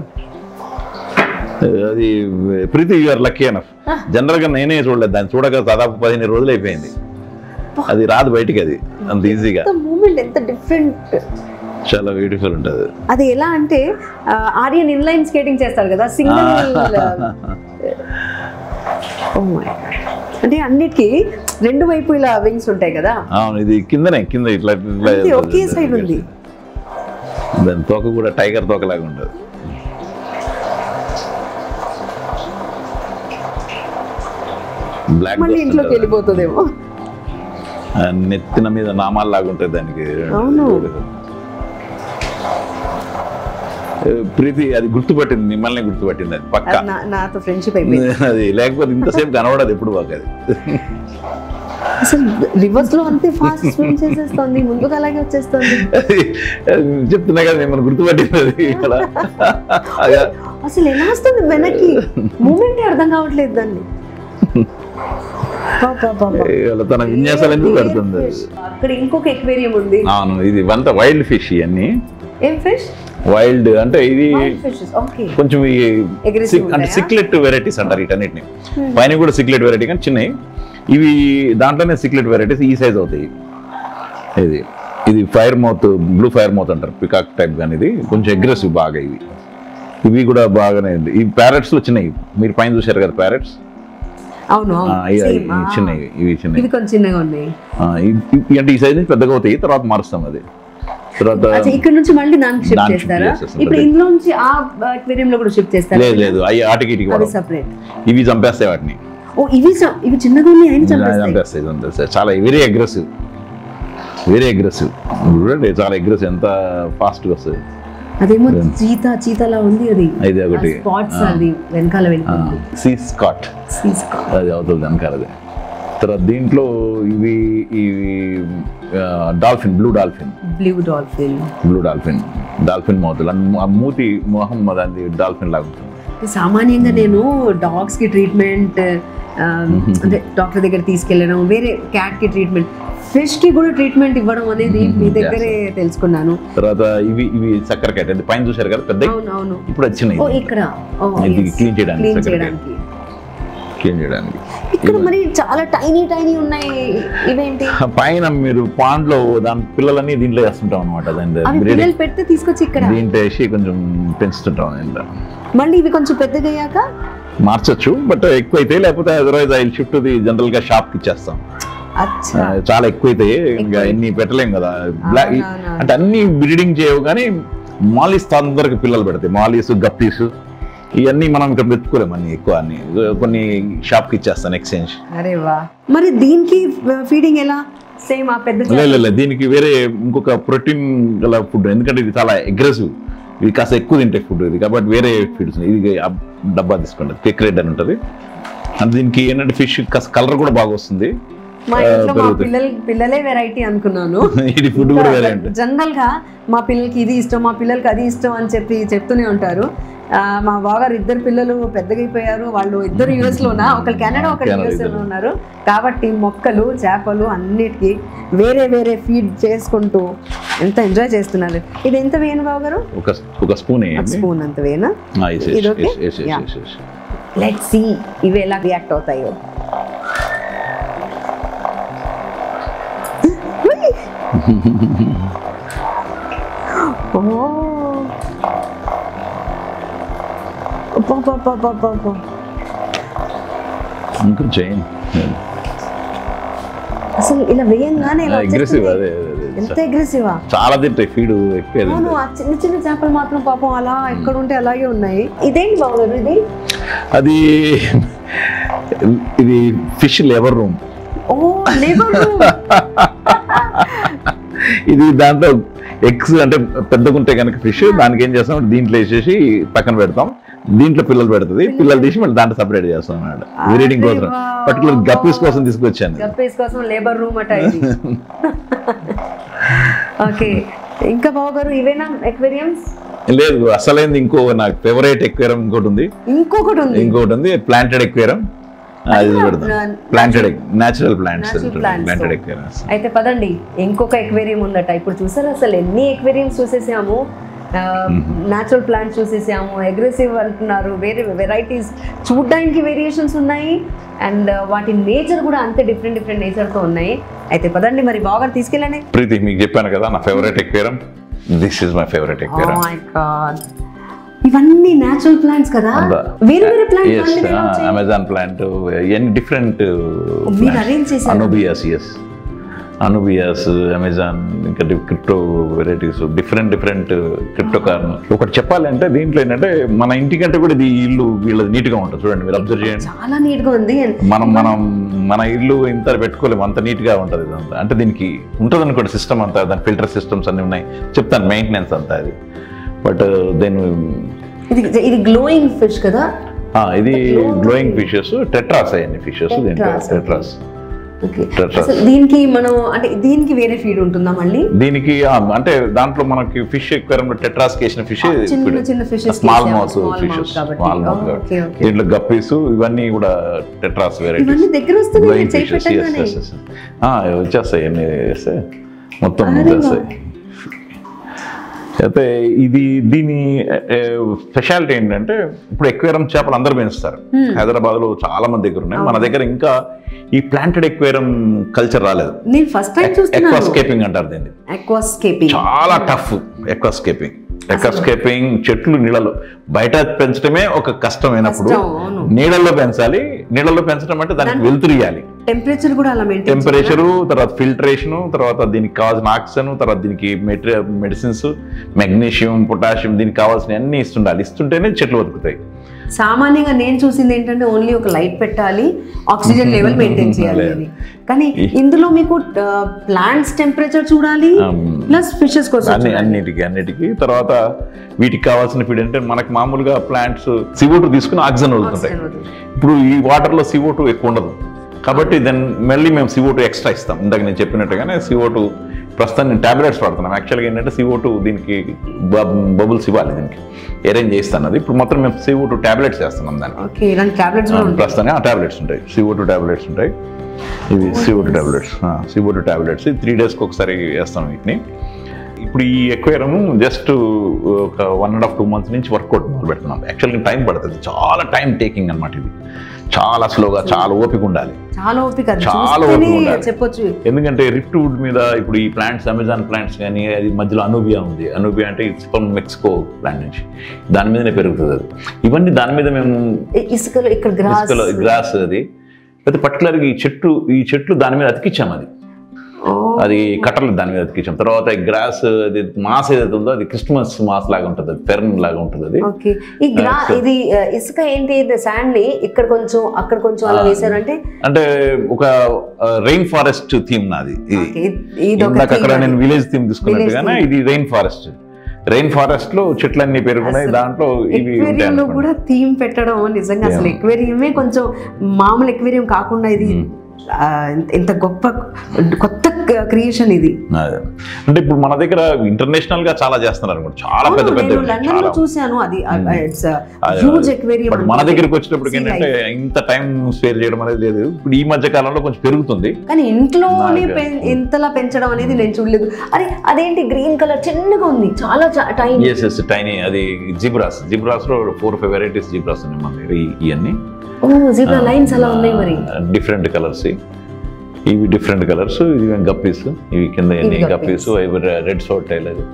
అది Preethi you are lucky enough general గా నేనే చూడలేదు దాన్ని చూడక దాదాపు పదిహేను రోజులు అయిపోయింది అది రాదు బయటికి అది అంత ఈజీగా మూమెంట్ ఎంత డిఫరెంట్ చాలా బ్యూటిఫుల్ ఉంటుంది అది ఎలా అంటే ఆ, ఆర్యన్ ఇన్లైన్ స్కేటింగ్ చేస్తారు కదా సింగిల్ అంటే అన్నిటికీ రెండు వైపు ఇలా వింగ్స్ ఉంటాయి కదా అవును ఇది కిందనే కింద ఇట్లా ఇట్లా అంతే, ఒకే side ఉంది. దాని తోక కూడా టైగర్ తోకలాగా ఉంటుంది బ్లాక్ మళ్ళీ ఇంట్లోకి వెళ్ళిపోతుందేమో నెత్తిన మీద నామాలు లాగా ఉంటాయి దానికి అవును. ఏ, ప్రీతి అది గుర్తుపట్టింది మిమ్మల్ని గుర్తుపట్టింది అది పక్క అది నా- నాతో ఫ్రెండ్షిప్ అయిపోయింది అది లేకపోతే ఇంతసేపు కనబడదు ఎప్పుడు మాకు అది అసలు రివర్స్ లో అంతే ఫాస్ట్ స్విమ్ చేసేస్తుంది ముందుకు అలాగే వచ్చేస్తుంది అది చెప్తున్నా కదా మిమ్మల్ని గుర్తుపట్టింది అది ఇక్కడ అదే. అసలు ఎలా వస్తుంది వెనక్కి మూమెంట్ అర్థం కావట్లేదు దాన్ని పా, పా, పా, పా. ఇవాళ తన విన్యాసాలన్నీ పెడుతుంది అది. అక్కడ ఇంకొక ఎక్వేరియం ఉంది అవును ఇది అంతా వైల్డ్ ఫిష్ ఇవన్నీ ఏం ఫిష్ వైల్డ్ అంటే ఇది ఫిషెస్ ఓకే కొంచెం ఈ Aggressive సిక్- అంటే ఉంటాయా? సిక్లెట్ వెరైటీస్ అంటారు వీటన్నిటిని పైన కూడా సిక్లెట్ వెరైటీ కానీ చిన్నవి ఇవి దాంట్లోనే సిక్లెట్ వెరైటీస్ ఈ సైజ్ అవుతాయి ఇది ఇది fire mouth blue fire mouth అంటారు పికాక్ టైప్ కానీ ఇది కొంచెం అగ్రెసివ్ బాగా ఇవి ఇవి కూడా బాగానే ఉంది ఈ ప్యారెట్స్ లో చిన్నవి మీరు పైన చూశారు కదా ప్యారెట్స్ అవును అవును Same, ఆ. చిన్నవి ఇవి చిన్నవి ఇవి కొంచెం చిన్నగా ఉన్నాయి ఆ, ఇ- ఇ- అంటే ఈ సైజ్ నుంచి పెద్దగా అవుతాయి తర్వాత మారుస్తాం అది తర్వాత అచ్చా ఇక్కడ నుంచి మళ్ళీ దానికి షిఫ్ట్ దానికి shift చేస్తారా చేసేస్తాం. ఇప్పుడు ఇందులో నుంచి ఆ అక్వేరియం లో కూడా షిఫ్ట్ చేస్తారా లేదు లేదు అవి ఆటికి ఇటుకి అవి పడవు. సపరేట్ ఇవి చంపేస్తాయి వాటిని ఓ ఇవి చ- ఇవి చిన్నగా ఉన్నాయి అయినా చంపేస్తాయి చంపేస్తాయి చంపేస్తాయి చాలా వెరీ అగ్రెసివ్ వెరీ అగ్రెసివ్ చూడండి చాలా అగ్రెసివ్ ఎంత ఫాస్ట్గా వస్తుంది అదేమో చీత చీతలా ఉంది అది ఇది ఒకటి స్పాట్స్ అది వెనకాల వెళ్ళిపోతుంది సీ స్కాట్ తీసుకో అది అవుతుంది వెనకాల అది తర్వాత దీంట్లో ఇవి ఇవి dolphin blue dolphin blue dolphin blue dolphin dolphin మౌతులు ఆ మూతి మొహం అది డాల్ఫిన్ లాగా ఉంటుంది సామాన్యంగా నేను డాగ్స్ కి ట్రీట్మెంట్ అంటే డాక్టర్ దగ్గర తీసుకెళ్ళడం వేరే క్యాట్ కి ట్రీట్మెంట్ ఫిష్ కి కూడా ట్రీట్మెంట్ ఇవ్వడం అనేది మీ దగ్గరే తెలుసుకున్నాను తర్వాత ఇవి ఇవి చక్కెర క్యాట్ అది పైన చూశారు కదా పెద్ద అవును అవును ఇప్పుడు వచ్చినాయి ఓ ఇక్కడ ఓ ఇది clean చేయడానికి, క్లీన్ second చేయడానికి క్లీన్ చేయడానికి ఇక్కడ మరి చాలా టైనీ టైనీ ఉన్నాయి ఇవేంటి ఆ పైన మీరు పాండ్ లో దాని పిల్లలన్నీ దీంట్లో వేస్తుంటాం అనమాట దాని అవి breeding. పిల్లలు పెడితే తీసుకొచ్చి ఇక్కడ దీంట్లో వేసి కొంచెం పెంచుతుంటాం దీంట్లో మళ్ళీ ఇవి కొంచెం పెద్దగా అయ్యాక మార్చొచ్చు బట్ ఎక్కువ అయితే లేకపోతే otherwise I shift the general గా షాప్ కి ఇచ్చేస్తాం అచ్చా ఆ, చాలా ఎక్కువ అయితే ఇంకా ఎన్ని పెట్టలేం కదా బ్లా- అవునవును. అంటే అన్ని బ్రీడింగ్ చేయవు కానీ మాలీస్ తొందరగా పిల్లలు పెడతాయి మాలీస్ గప్పీస్ ఇవన్నీ మనం ఇక్కడ పెట్టుకోలేము అన్ని ఎక్కువ అన్ని కొన్ని షాప్ కి ఇచ్చేస్తాను ఎక్స్చేంజ్ అరే వా మరి దీనికి ఫీడింగ్ ఎలా సేమ్ ఆ పెద్ద లేదు లేదు, లేదు దీనికి వేరే ఇంకొక ప్రోటీన్ గల ఫుడ్ ఎందుకంటే ఇది చాలా అగ్రెసివ్ ఇది కాస్త ఎక్కువ తింటే ఫుడ్ ఇది కాబట్టి వేరే ఫీడ్స్ ఇది ఆ డబ్బా తీసుకోండి కేక్ రెడ్ అని ఉంటుంది అంటే దీనికి ఏంటంటే ఫిష్ కాస్త కలర్ కూడా బాగా వస్తుంది మా ఆ, ఇంట్లో మా పెరుగుతాయి. పిల్లలు పిల్లలే వెరైటీ అనుకున్నాను ఇది ఫుడ్ కూడా వేరే ఉంటుంది జనరల్ గా మా పిల్లలకి ఇది ఇష్టం మా పిల్లలకి అది ఇష్టం అని చెప్పి చెప్తూనే ఉంటారు ఆ, మా బావగారు ఇద్దరు పిల్లలు పెద్దగా అయిపోయారు వాళ్ళు ఇద్దరు యుఎస్ లోనా ఒకరు కెనడా ఒకరు కెనడా యుఎస్ లో ఇద్దరు. ఉన్నారు కాబట్టి మొక్కలు చేపలు అన్నిటికీ వేరే వేరే ఫీడ్ చేసుకుంటూ ఎంత ఎంజాయ్ చేస్తున్నారు ఇది ఎంత వేయను బావ గారు ఒక ఒక స్పూన్ వేయండి స్పూన్ అంత వేయనా ఆ, వేసి, ఇది వేసి, ఓకే? వేసి, వేసి, యా. వేసి, వేసి. లెట్ సి ఇవి ఎలా రియాక్ట్ అవుతాయో ఓ అబ్బబ్బబ్బబ్బబ్బబ్బ. ఇంకొంచెం చేయండి అసలు ఇలా వేయంగానే ఇలా అగ్రెసివ్ వచ్చేస్తుంది. అదే అదే, అదే. ఎంత అగ్రెసివా చాలా తింటాయి ఫీడ్ ఎక్కువ అవును తింటాయి. ఆ చిన్న చిన్న చేపలు మాత్రం పాపం అలా ఎక్కడ ఉంటే అలాగే ఉన్నాయి ఇదేంటి బావగారు ఇది అది ఇది ఫిష్ లెవర్ రూమ్ ఓ లేబర్ ఇది దాంట్లో ఎగ్స్ అంటే పెద్దగా ఉంటే కనుక ఫిష్ దానికి ఏం చేస్తాం దీంట్లో వేసేసి పక్కన పెడతాం దీంట్లో పిల్లలు పెడుతుంది పిల్లలు తీసి మళ్ళీ దాంట్లో సపరేట్ చేస్తాం అన్నమాట బ్రీడింగ్ కోసం అరే వా. పర్టికులర్ గప్పీస్ కోసం తీసుకొచ్చాను గప్పేస్ కోసం లేబర్ రూమ్ అట ఇది ఓకే ఇంకా బాబు గారు ఇవేనా ఎక్వేరియంస్ లేదు అసలైంది ఇంకో నాకు ఫేవరెట్ ఎక్వేరం ఇంకోటి ఉంది ఇంకొకటి ఉంది ఇంకోటి ఉంది ప్లాంటెడ్ ఎక్వేరం అది కూడా, పెడతాం uh, planted natural plants Natural plants planted తో. ఎక్వేరమ్స్ అయితే పదండి ఇంకొక ఎక్వేరియం ఉందట ఇప్పుడు చూసారు అసలు ఎన్ని ఎక్వేరియంస్ చూసేసాము న్యాచురల్ ప్లాంట్స్ చూసేసాము అగ్రెసివ్ అంటున్నారు వేరే వెరైటీస్ చూడ్డానికి వేరియేషన్స్ ఉన్నాయి అండ్ వాటి నేచర్ కూడా అంతే డిఫరెంట్ డిఫరెంట్ నేచర్తో ఉన్నాయి అయితే పదండి మరి బాగా తీసుకెళ్ళండి ప్రీతి మీకు చెప్పాను కదా నా favourite aquarium this is my favourite aquarium my god ఇవన్నీ న్యాచురల్ ప్లాంట్స్ కదా వేరే వేరే ప్లాంట్స్ అమెజాన్ ప్లాంట్ ఎన్ని డిఫరెంట్ మీరు arrange చేశారా? అనుబియాస్ ఎస్ అనుబియాస్ అమెజాన్ ఇంకా crypto varieties different different crypto corn ఒకటి చెప్పాలంటే దీంట్లో ఏంటంటే మన ఇంటికంటే కూడా ఇది ఇల్లు వీళ్ళది నీట్గా ఉంటుంది చూడండి మీరు అబ్జర్వ్ చేయండి చాలా నీట్ గా ఉంది and మనం మనం మన ఇల్లు ఇంత పెట్టుకోలేము అంత నీట్గా ఉంటుంది ఇదంతా అంటే దీనికి ఉంటుంది అనుకోండి సిస్టమ్ అంతా దాని ఫిల్టర్ సిస్టమ్స్ అన్ని ఉన్నాయి చెప్తాను మెయింటెనెన్స్ అంతా అది బట్ దెన్ ఇది ఇది గ్లోయింగ్ ఫిష్ కదా ఇది గ్లోయింగ్ ఫిషెస్ టెట్రాస్ అయ్యండి ఫిషెస్ దీంట్లో Tetras, టెట్రాస్ ఓకే Tetras. అసలు దీనికి మనం అంటే దీనికి వేరే ఫీడ్ ఉంటుందా మళ్ళీ దీనికి ఆ, అంటే దాంట్లో మనకి ఫిష్ ఎక్కువ టెట్రాస్ వేసిన ఫిష్ చిన్న చిన్న fishes small mouth fishes small mouth okay okay దీంట్లో గప్పీస్ ఇవన్నీ కూడా టెట్రాస్ వెరైటీస్ ఇవన్నీ దగ్గర వస్తుంది గ్లోయింగ్ చేయి ఫిషెస్ పెట్టగానే వచ్చేస్తాయి అన్ని వేస్తే మొత్తం అరే వచ్చేస్తాయి అయితే ఇది దీని స్పెషాలిటీ ఏంటంటే ఇప్పుడు ఎక్వేరం చేపలు అందరూ పెంచుతారు హైదరాబాద్ లో చాలా మంది దగ్గర ఉన్నాయి మన దగ్గర ఇంకా ఈ ప్లాంటెడ్ ఎక్వేరం కల్చర్ రాలేదు నేను ఫస్ట్ టైం చూస్తున్నాను ఎక్వాస్కేపింగ్ అంటారు దీన్ని అక్వాస్కేపింగ్ చాలా టఫ్ ఎక్వాస్కేపింగ్ ఎక్వాస్కేపింగ్ చెట్లు నీళ్ళలో బయట పెంచడమే ఒక కష్టమైనప్పుడు కష్టం, అవును. నీళ్ళల్లో పెంచాలి నీళ్ళల్లో పెంచడం అంటే దానికి వెలుతురియాలి టెంపరేచర్ కూడా అలా మెయింటైన్ టెంపరేచరు తర్వాత ఫిల్టరేషన్ తర్వాత దీనికి కావాల్సిన ఆక్సిజన్ తర్వాత దీనికి మెటీరియల్ మెడిసిన్స్ మెగ్నీషియం పొటాషియం దీనికి కావాల్సిన అన్ని ఇస్తుండాలి ఇస్తుంటేనే చెట్లు బతుకుతాయి సామాన్యంగా నేను చూసింది ఏంటంటే ఓన్లీ ఒక లైట్ పెట్టాలి ఆక్సిజన్ లెవెల్ మెయింటైన్ చేయాలి అని కానీ ఇందులో మీకు ప్లాంట్స్ టెంపరేచర్ చూడాలి Um, ప్లస్ ఫిషెస్ కోసం అన్ని అన్నిటికీ అన్నిటికీ తర్వాత వీటికి కావాల్సిన ఫీడ్ అంటే మనకు మామూలుగా ప్లాంట్స్ సివోటు తీసుకుని ఆక్సిజన్ వదులుతుంటాయి ఇప్పుడు ఈ వాటర్లో సివోటు ఎక్కువ ఉండదు కాబట్టి దెన్ మళ్ళీ మేము సివోటు ఎక్స్ట్రా ఇస్తాం ఇందాక నేను చెప్పినట్టుగానే సివోటు ప్రస్తుతం నేను టాబ్లెట్స్ వాడుతున్నాం యాక్చువల్గా ఏంటంటే సివోటు దీనికి బబుల్స్ ఇవ్వాలి దీనికి అరేంజ్ చేస్తాను అది ఇప్పుడు మొత్తం మేము సివోటు టాబ్లెట్స్ వేస్తున్నాం దానికి ఓకే ఇలాంటి టాబ్లెట్స్ కూడా ఉంటాయి ప్రస్తుతానికి ఆ టాబ్లెట్స్ ఉంటాయి సివోటు టాబ్లెట్స్ ఉంటాయి ఇవి C O two tablets C O two tablets three డేస్కి ఒకసారి వేస్తాం వీటిని ఇప్పుడు ఈ ఎక్వేరం జస్ట్ ఒక one and half two months నుంచి వర్కౌట్ మొదలు పెడుతున్నాం యాక్చువల్గా టైం పడుతుంది చాలా టైం టేకింగ్ అనమాట ఇది చాలా స్లోగా చాలా ఓపిక ఉండాలి చాలా ఓపిక అది చాలా చూస్తేనే ఓపిక ఉండాలి. చెప్పొచ్చు ఎందుకంటే రిఫ్ట్ వుడ్ మీద ఇప్పుడు ఈ ప్లాంట్స్ అమెజాన్ ప్లాంట్స్ కానీ అది మధ్యలో అనూబియా ఉంది అనూబియా అంటే ఇట్స్ ఫ్రమ్ మెక్సికో ప్లాంట్ నుంచి దాని మీదనే పెరుగుతుంది అది ఇవన్నీ దాని మీద మేము ఇ- ఇసుకలో ఇక్కడ గ్రాస్ ఇసుకలో గ్రాస్ అది అయితే పర్టికులర్గా ఈ చెట్టు ఈ చెట్లు దాని మీద అతికిచ్చాం అది అది కట్టర్లు దాని మీద అతికించాం తర్వాత ఈ గ్రాస్ అది మాస్ ఏదైతే ఉందో అది క్రిస్మస్ మాస్ లాగా ఉంటుంది అది ఫెర్న్ లాగా ఉంటుంది అది ఓకే ఈ గ్రా ఇది ఆ, ఇసుక ఏంటి శాండ్ ని ఇక్కడ కొంచెం అక్కడ కొంచెం అలా వేశారు అంటే అంటే ఒక రెయిన్ ఫారెస్ట్ థీమ్ నాది ఇది okay, ఇది ఒక ఇందాక అక్కడ theme నేను విలేజ్ థీమ్ తీసుకున్నట్టుగానే ఇది రెయిన్ ఫారెస్ట్ రెయిన్ ఫారెస్ట్ లో చెట్లన్నీ పెరుగున్నాయి దాంట్లో ఇవి ఉంటాయి ఎక్వేరియం లో అనుకోండి. కూడా థీమ్ పెట్టడం నిజంగా అసలు ఎక్వేరియమే కొంచెం మామూలు ఎక్వేరియం కాకుండా ఇది ఆ, ఇంత- ఇంత గొప్ప కొత్త క్రియేషన్ ఇది అదే. అంటే ఇప్పుడు మన దగ్గర ఇంటర్నేషనల్ గా చాలా చేస్తున్నారు అనుకోండి చాలా పెద్ద అవును, పెద్ద నేను లండన్ లో చూశాను అది ఇట్స్ అదే, హ్యూజ్ ఎక్వేరియం బట్ మన దగ్గరికి వచ్చేటప్పటికి ఏంటంటే ఇంత టైం స్పేర్ చేయడం అనేది లేదు ఇప్పుడు ఈ మధ్య కాలంలో కొంచెం పెరుగుతుంది కానీ ఇంట్లోనే నాకు- పెం- ఇంతలా పెంచడం అనేది నేను చూడలేదు అరే అదేంటి గ్రీన్ కలర్ చిన్నగా ఉంది చాలా టైం ఎస్ ఎస్ టైనీ అది జిబ్రాస్ జిబ్రాస్ లో ఫోర్ ఫైవ్ వెరైటీస్ జిబ్రాస్ ఉన్నాయి మన దగ్గర ఈ- ఇవన్నీ ఓ జీబ్రా లైన్స్ అలా ఉన్నాయి మరి డిఫరెంట్ కలర్స్ ఇవి డిఫరెంట్ కలర్స్ ఇవి గప్పీస్ ఇవి కింద ఇవి guppies. గప్పీస్ ఇవి రెడ్ సోట్ టైల్ అది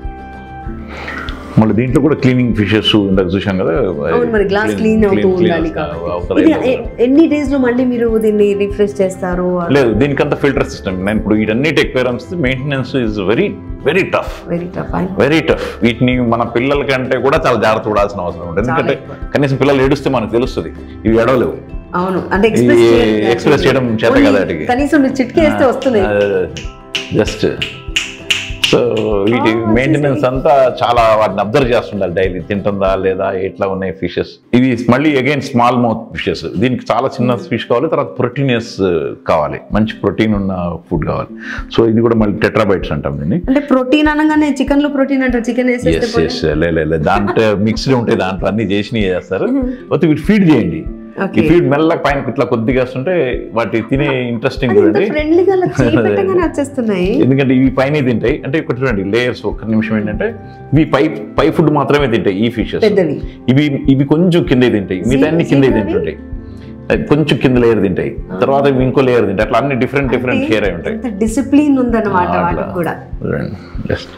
మళ్ళీ దీంట్లో కూడా క్లీనింగ్ ఫిషెస్ ఇందాక చూసాం కదా అవును మరి గ్లాస్ క్లీన్ అవుతూ ఉండాలి కాబట్టి ఇది ఎ- ఎన్ని డేస్ లో మళ్ళీ మీరు దీన్ని రిఫ్రెష్ చేస్తారు లేదు దీనికంత ఫిల్టర్ సిస్టమ్ నేను ఇప్పుడు వీటన్నిటి aquariums maintenance is very very tough very tough very tough వీటిని మన పిల్లల కంటే కూడా చాలా జాగ్రత్త పడాల్సిన అవసరం ఉంటుంది ఎందుకంటే ఎక్కువ. కనీసం పిల్లలు ఏడుస్తే మనకు తెలుస్తుంది ఇవి ఎడవలేవు అవును అంటే ఈ ఎక్స్ప్రెస్ express చేయడం చేత కదా వాటికి. కనీసం మీరు చిట్కి వేస్తే వస్తుంది జస్ట్ సో వీటి Ah, మెయింటెనెన్స్ అంతా చాలా వాటిని అబ్జర్వ్ చేస్తుండాలి డైలీ తింటుందా లేదా ఎట్లా ఉన్నాయి ఫిషెస్ ఇవి మళ్ళీ అగైన్ స్మాల్ మౌత్ ఫిషెస్ దీనికి చాలా చిన్న ఫిష్ కావాలి తర్వాత ప్రోటీనియస్ కావాలి మంచి ప్రోటీన్ ఉన్న ఫుడ్ కావాలి సో ఇది కూడా మళ్ళీ టెట్రాబైట్స్ అంటాం దీన్ని అంటే ప్రోటీన్ అనగానే చికెన్ లో ప్రోటీన్ అంటారు చికెన్ వేసేస్తే ఎస్ ఎస్ లే లే, లే దాంట్లో మిక్స్డ్ ఉంటాయి దాంట్లో అన్ని చేసినవి చేస్తారు పోతే వీటి ఫీడ్ చేయండి ఈ ఓకే ఫీడ్ మెల్లగా పైన ఇట్లా కొద్దిగా వస్తుంటే వాటి తినే ఇంట్రెస్టింగ్ అది ఇంత చూడండి ఫ్రెండ్లీగా అలా చేయి పెట్టగానే వచ్చేస్తున్నాయి ఎందుకంటే ఇవి పైన తింటాయి అంటే ఇక్కడ చూడండి లేయర్స్ ఒక్క నిమిషం ఏంటంటే ఇవి పై పై ఫుడ్ మాత్రమే తింటాయి ఈ ఫిషెస్ పెద్దవి ఇవి ఇవి కొంచెం కిందే తింటాయి మిగతా అన్ని కిందే zebra వి? తింటుంటాయి అది కొంచెం కింద లేయర్ తింటాయి తర్వాత ఇవి ఇంకో లేయర్ తింటాయి అట్లా అన్ని డిఫరెంట్ డిఫరెంట్ కేర్ అయి ఉంటాయి ఎంత డిసిప్లిన్ ఉందన్నమాట అట్లా. వాటికి కూడా చూడండి జస్ట్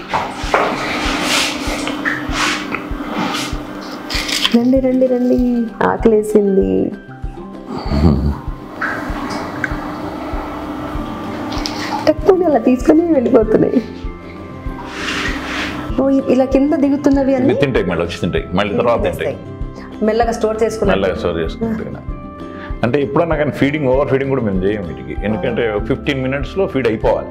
రండి రండి రండి ఆకలేసింది టక్కుని అలా తీసుకొని వెళ్ళిపోతున్నాయి ఓ ఇ- ఇలా కింద దిగుతున్నవి అన్ని ఇవి తింటాయి మళ్ళీ వచ్చి తింటాయి మళ్ళీ తర్వాత తింటాయి మెల్లగా స్టోర్ చేసుకున్నాయి మెల్లగా స్టోర్ చేసుకుంటాయి అంటే ఎప్పుడన్నా కానీ ఫీడింగ్ ఓవర్ ఫీడింగ్ కూడా మేము చేయం వీటికి ఎందుకంటే ఫిఫ్టీన్ మినిట్స్లో ఫీడ్ అయిపోవాలి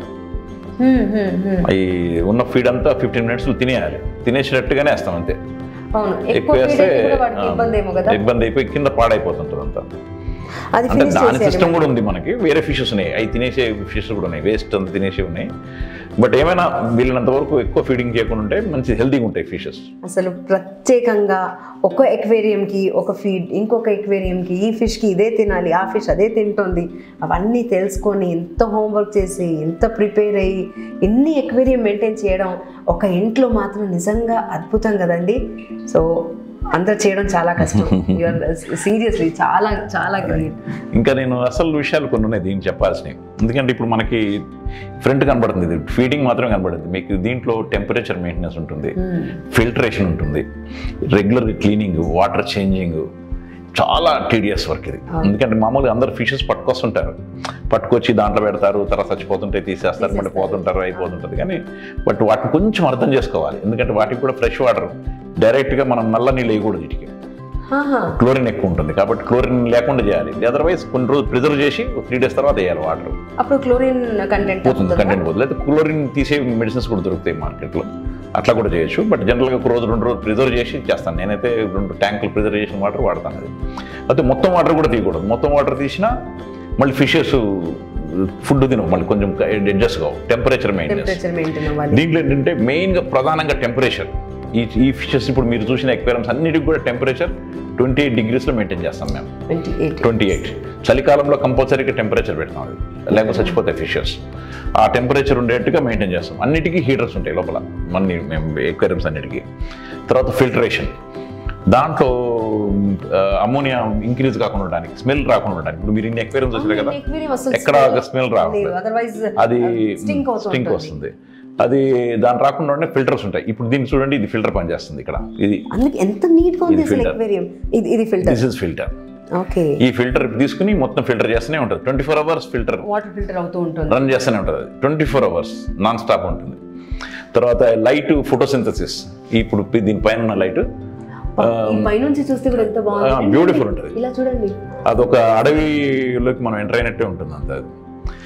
అవి ఉన్న ఫీడ్ అంతా ఫిఫ్టీన్ మినిట్స్లో తినేయాలి తినేసినట్టుగానే వేస్తాం అంతే అవును ఎక్కువ ఎక్కువ feed వేస్తే అయితే కూడా వాటికి ఇబ్బంది ఏమో కదా ఇబ్బంది అయిపోయి కింద పాడైపోతుంటుంది అంతా అది అంటే ఫినిష్ దాని చేసేయాలి సిస్టమ్ కూడా ఉంది మనకి వేరే ఫిషెస్ ఉన్నాయి అవి తినేసే ఫిషెస్ కూడా ఉన్నాయి వేస్ట్ అంత తినేసి ఉన్నాయి బట్ ఏమైనా వీళ్ళనంత వరకు ఎక్కువ ఫీడింగ్ చేయకుండా ఉంటే మంచి హెల్తీగా ఉంటాయి ఫిషెస్ అసలు ప్రత్యేకంగా ఒక ఎక్వేరియంకి ఒక ఫీడ్ ఇంకొక ఎక్వేరియంకి ఈ ఫిష్కి ఇదే తినాలి ఆ ఫిష్ అదే తింటుంది అవన్నీ తెలుసుకొని ఎంత హోంవర్క్ చేసి ఎంత ప్రిపేర్ అయ్యి ఎన్ని ఎక్వేరియం మెయింటైన్ చేయడం ఒక ఇంట్లో మాత్రం నిజంగా అద్భుతం కదండి సో అందరు చేయడం చాలా కష్టం సీరియస్లీ చాలా చాలా గ్రేట్ ఇంకా నేను అసలు విషయాలు కొన్ని ఉన్నాయి దీనికి చెప్పాల్సినవి ఎందుకంటే ఇప్పుడు మనకి ఫ్రంట్ కనబడుతుంది ఇది ఫీడింగ్ మాత్రమే కనబడుతుంది మీకు దీంట్లో టెంపరేచర్ మెయింటెనెన్స్ ఉంటుంది ఫిల్టరేషన్ ఉంటుంది రెగ్యులర్ క్లీనింగ్ వాటర్ చేంజింగ్ చాలా టీడియస్ వర్క్ ఇది ఎందుకంటే మామూలుగా అందరు ఫిషెస్ పట్టుకొస్తుంటారు పట్టుకొచ్చి దాంట్లో పెడతారు తర్వాత చచ్చిపోతుంటే తీసేస్తారు మళ్ళీ పోతుంటారు అయిపోతుంటుంది కానీ బట్ వాటిని కొంచెం అర్థం చేసుకోవాలి ఎందుకంటే వాటికి కూడా ఫ్రెష్ వాటర్ డైరెక్ట్గా మనం నల్ల నీళ్ళు వేయకూడదు వీటికి క్లోరిన్ ఎక్కువ ఉంటుంది కాబట్టి క్లోరిన్ లేకుండా చేయాలి అదర్వైజ్ కొన్ని రోజులు ప్రిజర్వ్ చేసి త్రీ డేస్ తర్వాత వేయాలి వాటర్ అప్పుడు క్లోరిన్ కంటెంట్ పోతుంది కంటెంట్ పోతుంది లేదా క్లోరిన్ తీసే మెడిసిన్స్ కూడా దొరుకుతాయి మార్కెట్లో అట్లా కూడా చేయొచ్చు బట్ జనరల్గా ఒక రోజు రెండు రోజులు ప్రిజర్వ్ చేసి చేస్తాను నేనైతే రెండు ట్యాంకులు ప్రిజర్వ్ చేసిన వాటర్ వాడతాను అది అయితే మొత్తం వాటర్ కూడా తీయకూడదు మొత్తం వాటర్ తీసినా మళ్ళీ ఫిషెస్ ఫుడ్ తినవు మళ్ళీ కొంచెం అడ్జస్ట్ కావు టెంపరేచర్ మెయింటెనెన్స్ టెంపరేచర్ మెయింటైన్ అవ్వాలి దీంట్లో ఏంటంటే మెయిన్గా ప్రధానంగా టెంపరేచర్ ఈ ఈ ఫిషెస్ ఇప్పుడు మీరు చూసిన ఎక్వేరియమ్స్ అన్నిటికి కూడా టెంపరేచర్ ట్వంటీ ఎయిట్ డిగ్రీస్లో మెయింటైన్ చేస్తాం మేము ట్వంటీ ఎయిట్ ట్వంటీ ఎయిట్ చలికాలంలో కంపల్సరీగా టెంపరేచర్ పెడతాం అది లేకపోతే చచ్చిపోతాయి ఫిషెస్ ఆ టెంపరేచర్ ఉండేట్టుగా మెయింటైన్ చేస్తాం అన్నిటికీ హీటర్స్ ఉంటాయి లోపల మన మేము ఎక్వేరియమ్స్ అన్నిటికీ తర్వాత ఫిల్టరేషన్ దాంట్లో అమోనియా ఇంక్రీజ్ కాకుండా ఉండడానికి స్మెల్ రాకుండా ఉండడానికి ఇప్పుడు మీరు ఇన్ని ఎక్వేరియమ్స్ వచ్చారు కదా ఎక్కడ స్మెల్ రావట్లేదు అదర్వైజ్ అది స్టింక్ అవుతుంది స్టింక్ వస్తుంది అది దాని రాకుండా ఫిల్టర్స్ ఉంటాయి ఇప్పుడు దీన్ని చూడండి ఇది ఫిల్టర్ పనిచేస్తుంది ఇక్కడ ఇది అందుకే ఎంత నీట్ గా ఉంది ఇది అసలు filter. ఎక్వేరియం ఇది ఇది filter this is filter okay ఈ ఫిల్టర్ తీసుకుని మొత్తం ఫిల్టర్ చేస్తూనే ఉంటుంది twenty four hours filter water filter అవుతూ ఉంటుంది రన్ చేస్తూనే ఉంటుంది అది twenty four hours non stop ఉంటుంది తర్వాత లైట్ ఫోటోసింథసిస్ ఇప్పుడు దీనిపైన ఉన్న లైట్ ఈ పైనుంచి చూస్తే కూడా ఎంత బాగుంది బ్యూటిఫుల్ ఉంటుంది ఇలా చూడండి అదొక అడవిలోకి మనం ఎంటర్ అయినట్టే ఉంటుంది అంత అది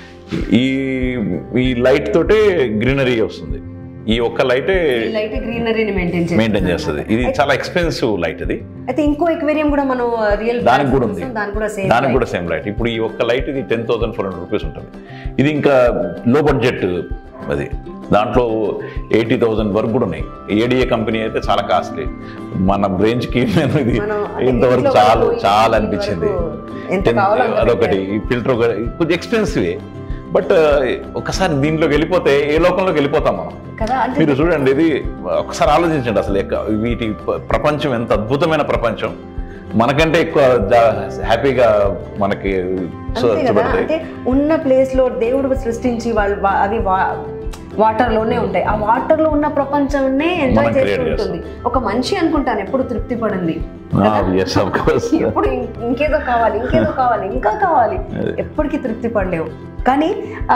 ఈ ఈ లైట్ తోటే గ్రీనరీ వస్తుంది ఈ ఒక్క లైటే ఈ లైట్ గ్రీనరీని మెయింటైన్ చేస్తుంది మెయింటైన్ చేస్తుంది ఇది చాలా ఎక్స్పెన్సివ్ లైట్ ఇది అయితే ఇంకో ఎక్వేరియం కూడా మనం రియల్ దానికి కూడా ఉంది. దానికి కూడా సేమ్ దానికి కూడా సేమ్ లైట్ ఇప్పుడు ఈ ఒక్క లైట్ ఇది ten thousand four hundred rupees ఉంటుంది ఇది ఇంకా లో బడ్జెట్ అది దాంట్లో ఎయిటీ థౌసండ్ వరకు కూడా ఉన్నాయి ఏడిఏ కంపెనీ అయితే చాలా కాస్ట్లీ మన రేంజ్కి నేను ఇది మనం ఇంతవరకు ఇంట్లో చాలు వరకు చాలా ఇంటి అనిపించింది వరకు ఎంత Ten- కావాలో అంత అదొకటి ఈ ఫిల్టర్ ఒక కొంచెం ఎక్స్పెన్సివే బట్ ఒకసారి దీంట్లోకి వెళ్ళిపోతే ఏ లోకంలోకి వెళ్ళిపోతాం మనం కదా అంటే మీరు చూడండి ఇది ఒకసారి ఆలోచించండి అసలు ఎక్క- వీటి ప- ప్రపంచం ఎంత అద్భుతమైన ప్రపంచం మనకంటే ఎక్కువ జా- హ్యాపీగా మనకి సో- అంతే కదా చూపెడతాయి అంటే ఉన్న ప్లేస్ లో దేవుడు సృష్టించి వాళ్ళు వా- అవి వాటర్ లోనే ఉంటాయి ఆ వాటర్ లో ఉన్న ప్రపంచాన్ని ఎంజాయ్ మనం చేస్తూ create ఉంటుంది ఒక మనిషి అనుకుంటాను ఎప్పుడు తృప్తి పడింది ఎస్ ఆఫ్ కోర్స్ ఎప్పుడు ఇం- ఇంకేదో కావాలి ఇంకేదో కావాలి ఇంకా కావాలి ఎప్పటికీ తృప్తి పడలేవు కానీ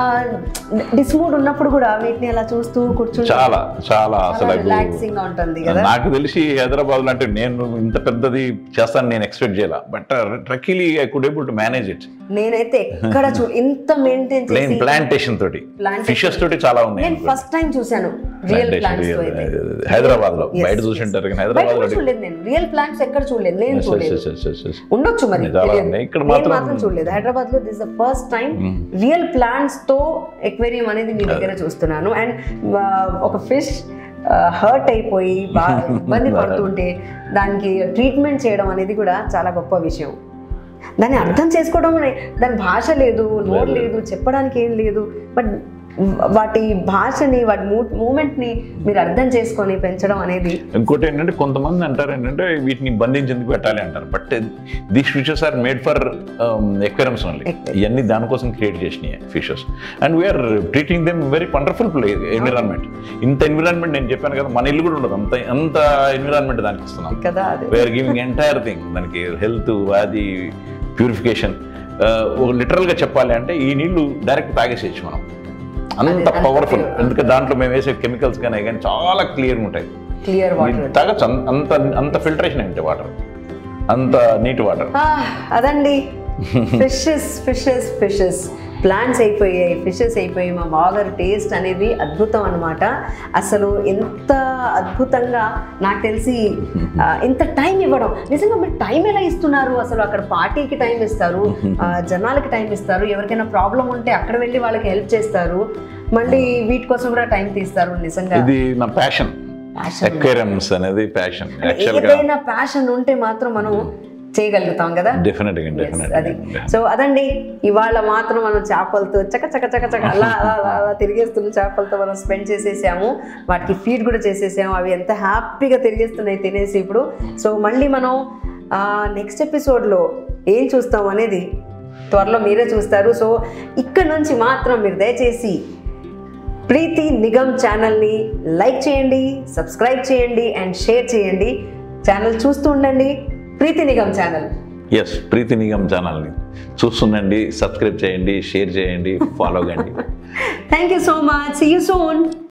డిస్మూడ్ ఉన్నప్పుడు కూడా వీటిని అలా చూస్తూ కూర్చుంటే చాలా చాలా అసలు రిలాక్సింగ్ గా ఉంటుంది కదా నాకు తెలిసి హైదరాబాద్ అంటే నేను ఇంత పెద్దది చేస్తాను నేను ఎక్స్పెక్ట్ చేయాల but luckily I could able to manage it నేనైతే ఎక్కడ చూ ఇంత మెయింటైన్ ప్లేన్ చేసి ప్లాంటేషన్ తోటి Plantation. ఫిషెస్ తోటి చాలా ఉన్నాయి నేను ఫస్ట్ టైం చూశాను రియల్ ప్లాంట్స్ తో అయితే హైదరాబాద్ లో Yes, బయట yes. చూసింటారు కానీ బయట హైదరాబాద్ కూడా లో చూడలేదు నేను రియల్ ప్లాంట్స్ ఎక్కడ చూడలేదు నేను చూడలేదు ఉండొచ్చు మరి చాలా తెలియదు. ఉన్నాయి. ఇక్కడ నేను మాత్రం- మాత్రం చూడలేదు హైదరాబాద్ లో this the first time real plants తో ఎక్వేరియం అనేది మీ దగ్గర చూస్తున్నాను అండ్ ఒక ఫిష్ హర్ట్ అయిపోయి బాగా ఇబ్బంది పడుతుంటే దానికి ట్రీట్మెంట్ చేయడం అనేది కూడా చాలా గొప్ప విషయం దాన్ని అర్థం చేసుకోవడం అనే- దాని భాష లేదు నోరు లేదు చెప్పడానికి ఏం లేదు బట్ వాటి భాషని వాటి మూమెంట్ ని మీరు అర్థం చేసుకొని పెంచడం అనేది ఇంకోటి ఏంటంటే కొంతమంది అంటారు ఏంటంటే వీటిని బంధించేందుకు పెట్టాలి అంటారు but these fishes are made for aquariums only ఇవన్నీ దానికోసం క్రియేట్ చేసినాయి fishes and we are treating them very wonderful play environment ఇంత ఎన్విరాన్మెంట్ నేను చెప్పాను కదా మన ఇల్లు కూడా ఉండదు అంత అంత ఎన్విరాన్మెంట్ దానికి ఇస్తున్నాం కదా అది వీఆర్ గివింగ్ ఎంటైర్ థింగ్ దానికి హెల్త్ అది ప్యూరిఫికేషన్ లిటరల్గా చెప్పాలి అంటే ఈ నీళ్లు డైరెక్ట్ తాగేసేయచ్చు మనం అంత అంత పవర్ఫుల్ pure. ఎందుకంటే దాంట్లో మేము వేసే కెమికల్స్ కానీ అవి కానీ చాలా క్లియర్గా ఉంటాయి క్లియర్ వాటర్ ఇది తాగొచ్చు అం- అంత అంత ఫిల్టరేషన్ ఏంటి వాటర్ అంత నీట్ వాటర్ ఆ, అదండి ఫిషెస్ ఫిషెస్ ఫిషెస్ ప్లాంట్స్ అయిపోయాయి ఫిషెస్ అయిపోయాయి మా బావగారి టేస్ట్ అనేది అద్భుతం అనమాట అసలు ఎంత అద్భుతంగా నాకు తెలిసి ఆ, ఇంత టైం ఇవ్వడం నిజంగా మీరు టైం ఎలా ఇస్తున్నారు అసలు అక్కడ పార్టీకి టైం ఇస్తారు ఆ, జనాలకి టైం ఇస్తారు ఎవరికైనా ప్రాబ్లం ఉంటే అక్కడ వెళ్ళి వాళ్ళకి హెల్ప్ చేస్తారు మళ్ళీ వీటి కోసం కూడా టైం తీస్తారు నిజంగా ఇది నా ప్యాషన్ Passion. ఎక్వేరమ్స్ అనేది ప్యాషన్ యాక్చువల్గా ఏదైనా ప్యాషన్ ఉంటే మాత్రం మనం చేయగలుగుతాం కదా డెఫినెట్గా Yes, డెఫినెట్ అది సో అదండి ఇవాళ మాత్రం మనం చేపలతో చక చక చక చక అలా అలా అలా అలా తిరిగేస్తున్న చేపలతో మనం స్పెండ్ చేసేసాము వాటికి ఫీడ్ కూడా చేసేసాము అవి ఎంత హ్యాపీగా తిరిగేస్తున్నాయి తినేసి ఇప్పుడు సో మళ్ళీ మనం నెక్స్ట్ ఎపిసోడ్లో ఏం చూస్తాం అనేది త్వరలో మీరే చూస్తారు సో ఇక్కడ నుంచి మాత్రం మీరు దయచేసి ప్రీతి నిగమ్ ఛానల్ని లైక్ చేయండి సబ్స్క్రైబ్ చేయండి అండ్ షేర్ చేయండి ఛానల్ చూస్తూ ఉండండి ప్రీతి నిగమ్ ఛానల్ ఎస్ ప్రీతి నిగమ్ ఛానల్ని చూస్తుండండి సబ్స్క్రైబ్ చేయండి షేర్ చేయండి ఫాలో కండి Thank you so much. See you soon.